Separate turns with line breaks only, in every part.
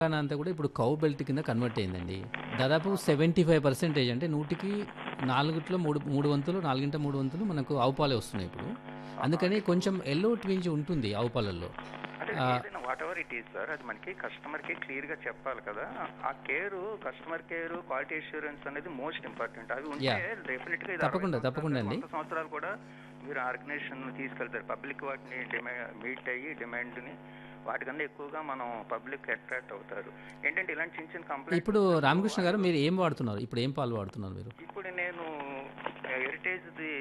తెలంగాణ అంతా కూడా ఇప్పుడు కౌ బెల్ట్ కింద కన్వర్ట్ అయిందండి దాదాపు సెవెంటీ ఫైవ్ పర్సెంటేజ్ అంటే నూటికి నాలుగిట్లో మూడు మూడు వంతులు నాలుగింట మూడు వంతులు మనకు ఆవు పాలే వస్తున్నాయి ఇప్పుడు అందుకని కొంచెం ఎల్లో ట్వింజ్ ఉంటుంది ఆవు పాలల్లో
అంటే
ఆ,
ఏదైనా whatever it is sir అది మనకి కస్టమర్ కి క్లియర్ గా చెప్పాలి కదా ఆ care customer care quality assurance అనేది మోస్ట్ ఇంపార్టెంట్ అవి ఉంటే
Yeah.
డెఫినెట్ గా ఇది
తప్పకుండా,
అరవై
తప్పకుండా అండి.
సంవత్సరాలు, వంద సంవత్సరాలు కూడా మీరు ఆర్గనైజేషన్ తీసుకెళ్తారు పబ్లిక్ వాటిని మీట్ అయ్యి డిమాండ్ ని వాటికన్నా ఎక్కువగా మనం పబ్లిక్ అట్రాక్ట్ అవుతారు ఏంటంటే ఇలాంటి చిన్న చిన్న కంప్లైంట్
ఇప్పుడు రామకృష్ణ గారు మీరు ఏం వాడుతున్నారు ఇప్పుడు ఏం పాలు వాడుతున్నారు మీరు
ఇప్పుడు నేను హెరిటేజ్ ది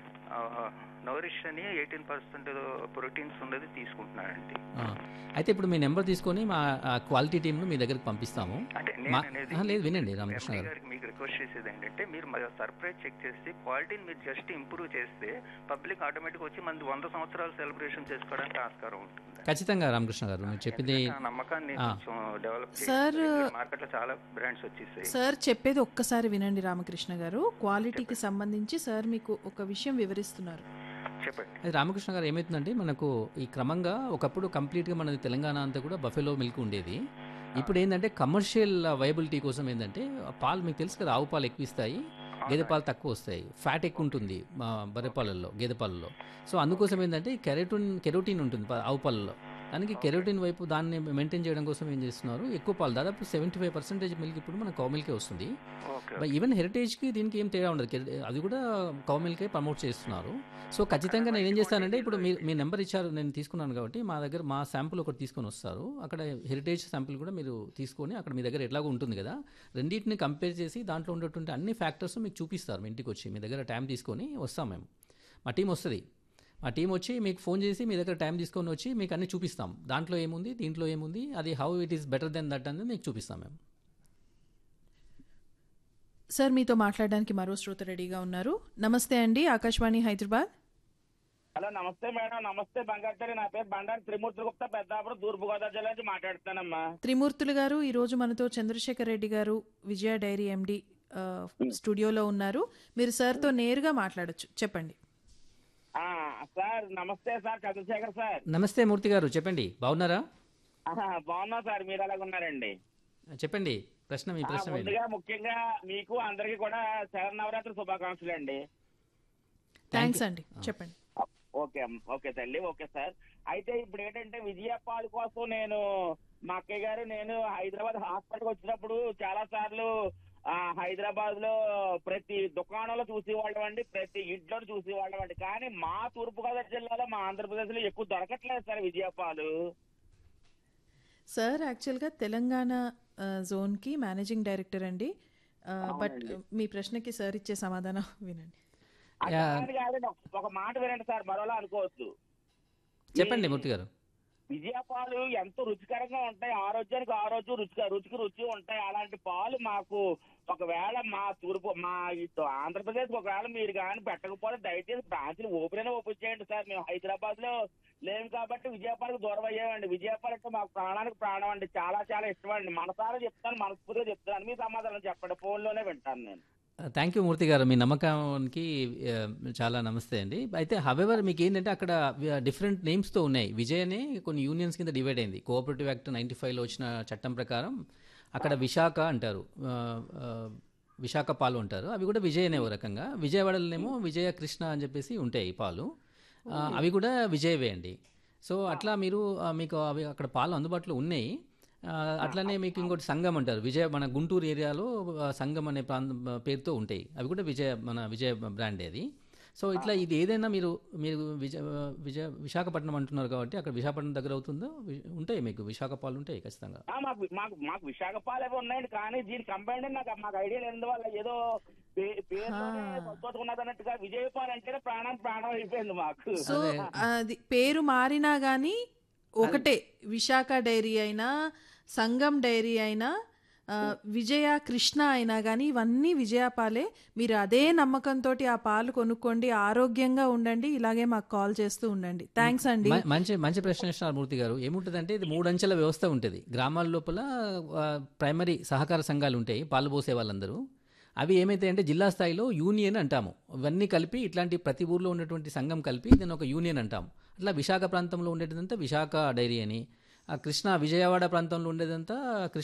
నౌరిష్ అని ఎయిటీన్ పర్సెంట్ ప్రోటీన్స్ ఉన్నది తీసుకుంటున్నానండి
ఆ, అయితే ఇప్పుడు మీ నెంబర్ తీసుకొని మా క్వాలిటీ టీంను మీ దగ్గరికి పంపిస్తాము
అంటే
మా
నేను అనేది
ఆ, లేదు వినండి రామకృష్ణ
ఎంపీ
గారు
గారికి మీకు రిక్వెస్ట్ చేసేది ఏంటంటే మీరు సర్ప్రైజ్ చెక్ చేసి క్వాలిటీని మీరు జస్ట్ ఇంప్రూవ్ చేస్తే పబ్లిక్ ఆటోమేటిక్ వచ్చి మనది వంద సంవత్సరాలు సెలబ్రేషన్ చేసుకోవడానికి ఆస్కారం ఉంటుంది
ఖచ్చితంగా రామకృష్ణ గారు మీరు చెప్పింది
ఆ నమ్మకాన్ని
ఆ.
కొంచెం డెవలప్
సార్,
మార్కెట్ లో చాలా బ్రాండ్స్ వచ్చేసాయి
సార్ చెప్పేది ఒక్కసారి వినండి రామకృష్ణ గారు క్వాలిటీకి సంబంధించి సార్ మీకు ఒక విషయం వివరిస్తున్నారు
చెప్పండి
అది రామకృష్ణ గారు ఏమవుతుందంటే మనకు ఈ క్రమంగా ఒకప్పుడు కంప్లీట్గా మన తెలంగాణ అంతా కూడా బఫెలో మిల్క్ ఉండేది ఇప్పుడు ఏంటంటే కమర్షియల్ వైబిలిటీ కోసం ఏంటంటే పాలు మీకు తెలుసు కదా ఆవు పాలు ఎక్కువ ఇస్తాయి గేదె పాలు తక్కువ వస్తాయి ఫ్యాట్ ఎక్కువ ఉంటుంది మా బర్రె పాలల్లో గేదె పాలల్లో సో అందుకోసం ఏంటంటే కెరోటిన్ కెరోటిన్ ఉంటుంది పా- ఆవు పాలలో దానికి కెరోటిన్ వైపు దాన్ని మెయింటైన్ చేయడం కోసం ఏం చేస్తున్నారు ఎక్కువ పాలు దాదాపు సెవెంటీ ఫైవ్ పర్సెంటేజ్ మిల్క్ ఇప్పుడు మన కౌ మిల్కే వస్తుంది
ఓకే
బట్ ఈవెన్ హెరిటేజ్కి దీనికి ఏం తేడా ఉండదు కె- అది కూడా కౌ మిల్కే ప్రమోట్ చేస్తున్నారు సో ఖచ్చితంగా నేను ఏం చేస్తానంటే ఇప్పుడు మీరు మీ నెంబర్ ఇచ్చారు నేను తీసుకున్నాను కాబట్టి మా దగ్గర మా శాంపుల్ ఒకటి తీసుకొని వస్తారు అక్కడ హెరిటేజ్ శాంపుల్ కూడా మీరు తీసుకొని అక్కడ మీ దగ్గర ఎట్లాగో ఉంటుంది కదా రెండింటిని కంపేర్ చేసి దాంట్లో ఉండేటువంటి అన్ని ఫ్యాక్టర్స్ మీకు చూపిస్తారు మీ ఇంటికి వచ్చి మీ దగ్గర టైం తీసుకొని వస్తాం మేము మా టీం వస్తుంది మా టీం వచ్చి మీకు ఫోన్ చేసి మీ దగ్గర టైం తీసుకొని వచ్చి మీకు అన్ని చూపిస్తాం దాంట్లో ఏముంది దీంట్లో ఏముంది అది how it is better then that అనేది మీకు చూపిస్తాం మేము
సార్ మీతో మాట్లాడడానికి మరో శ్రోత రెడీగా ఉన్నారు నమస్తే అండి ఆకాశవాణి హైదరాబాద్
హలో నమస్తే మేడం నమస్తే బంగారు నా పేరు బండారు త్రిమూర్తి గుప్తా పెద్దాపురం తూర్పు గోదావరి జిల్లా నుంచి మాట్లాడుతున్నానమ్మా
త్రిమూర్తులు గారు ఈరోజు మనతో చంద్రశేఖర్ రెడ్డి గారు విజయ డైరీ ఎండి స్టూడియోలో ఉన్నారు మీరు సార్తో నేరుగా మాట్లాడొచ్చు చెప్పండి
ఆ, సార్ నమస్తే సార్ చంద్రశేఖర్ సార్
నమస్తే మూర్తి గారు చెప్పండి బాగున్నారా
ఆహా, బాగున్నా సార్ మీరు ఎలాగున్నారండి
చెప్పండి ప్రశ్న మీ
ఆ,
ప్రశ్న ఏంటి?
ముందుగా ముఖ్యంగా మీకు అందరికి కూడా శరణ నవరాత్రి శుభాకాంక్షలు అండి
థ్యాంక్స్ అండి చెప్పండి
ఓకే అమ్మ, ఓకే తల్లి ఓకే సార్ అయితే ఇప్పుడు ఏంటంటే విజయపాల్ కోసం నేను మా అక్కయ్య గారు నేను హైదరాబాద్ హాస్పిటల్కి వచ్చినప్పుడు చాలా సార్లు ఆ, హైదరాబాద్ లో ప్రతి దుకాణంలో చూసేవాళ్ళం అండి ప్రతి ఇంట్లో చూసేవాళ్ళం అండి కానీ మా తూర్పుగోదావరి జిల్లాలో మా ఆంధ్రప్రదేశ్ లో ఎక్కువ దొరకట్లేదు సార్ విజయపాలు
సార్ యాక్చువల్గా తెలంగాణ ఆ, జోన్కి మేనేజింగ్ డైరెక్టర్ అండి ఆ, బట్ మీ ప్రశ్నకి సార్ ఇచ్చే సమాధానం వినండి
అది
యా.
కాదు కాదండి, ఒక- ఒక మాట వినండి సార్ మరోలా అనుకోవద్దు
చెప్పండి మూర్తి గారు
విజయపాలు ఎంతో రుచికరంగా ఉంటాయి ఆరోగ్యానికి ఆరోగ్యం రుచిగా రుచికి రుచి ఉంటాయి అలాంటి పాలు మాకు ఒకవేళ మా తూర్పు మా ఇటు ఆంధ్రప్రదేశ్ ఒకవేళ మీరు కానీ పెట్టకపోతే దయచేసి బ్రాంచ్లు ఓపెన్ అయినా ఓపెన్ చేయండి సార్ మేము హైదరాబాద్ లో లేము కాబట్టి విజయపాలకు దూరం అయ్యామండి విజయపాలు అంటే మాకు ప్రాణానికి ప్రాణం అండి చాలా చాలా ఇష్టం అండి మనసారా చెప్తాను మనస్ఫూర్తిగా చెప్తాను మీ సమాధానం చెప్పండి ఫోన్ లోనే వింటాను నేను
థ్యాంక్ యూ మూర్తి గారు మీ నమ్మకానికి ఆ, చాలా నమస్తే అండి అయితే హవెవర్ మీకు ఏంటంటే అక్కడ డిఫరెంట్ నేమ్స్తో ఉన్నాయి విజయ్ అనే కొన్ని యూనియన్స్ కింద డివైడ్ అయింది కోఆపరేటివ్ యాక్ట్ నైంటీ ఫైవ్లో వచ్చిన చట్టం ప్రకారం అక్కడ విశాఖ అంటారు ఆ, ఆ, విశాఖ పాలు అంటారు అవి కూడా విజయ్ అనే ఓ రకంగా విజయవాడలోనేమో విజయ కృష్ణ అని చెప్పేసి ఉంటాయి ఈ పాలు ఆ, అవి కూడా విజయవే అండి సో అట్లా మీరు ఆ, మీకు అవి అక్కడ పాలు అందుబాటులో ఉన్నాయి ఆ, అట్లనే మీకు ఇంకోటి సంఘం అంటారు విజయ మన గుంటూరు ఏరియాలో ఆ, సంఘం అనే ప్రాంతం ఆ, పేరుతో ఉంటాయి అవి కూడా విజయ మన విజయ బ్రాండ్ అది సో ఇట్లా ఇది ఏదైనా మీరు మీరు విజయ విజయ విశాఖపట్నం అంటున్నారు కాబట్టి అక్కడ విశాఖపట్నం దగ్గర అవుతుందో వి- ఉంటాయి మీకు విశాఖ పాలు ఉంటాయి ఖచ్చితంగా
ఆ, మాకు మాకు మాకు విశాఖ పాలు ఏవో ఉన్నాయండి కానీ దీని కంబైండ్ నాకు మాకు ఐడియా లేని వల్ల ఏదో పే- పేరులోనే సంతోషం అన్నట్టుగా విజయపాల్ అంటేనే ప్రాణం ప్రాణం అయిపోయింది మాకు
సో అది పేరు మారినా కానీ ఒకటే విశాఖ డైరీ అయినా సంగం డైరీ అయినా ఆ, విజయ కృష్ణ అయినా కానీ ఇవన్నీ విజయపాలే మీరు అదే నమ్మకంతో ఆ పాలు కొనుక్కోండి ఆరోగ్యంగా ఉండండి ఇలాగే మాకు కాల్ చేస్తూ ఉండండి థ్యాంక్స్ అండి
మ- మంచి మంచి ప్రశ్న ఇస్తున్నారు మూర్తి గారు ఏముంటుందంటే ఇది మూడంచెల వ్యవస్థ ఉంటుంది గ్రామాల లోపల ఆ, ప్రైమరీ సహకార సంఘాలు ఉంటాయి పాలు పోసే వాళ్ళందరూ అవి ఏమైతాయంటే జిల్లా స్థాయిలో యూనియన్ అంటాము ఇవన్నీ కలిపి ఇట్లాంటి ప్రతి ఊర్లో ఉన్నటువంటి సంఘం కలిపి దీన్ని ఒక యూనియన్ అంటాం అట్లా విశాఖ ప్రాంతంలో ఉండేటంతా విశాఖ డైరీ అని ఆ కృష్ణ విజయవాడ ప్రాంతంలో ఉండేదంతా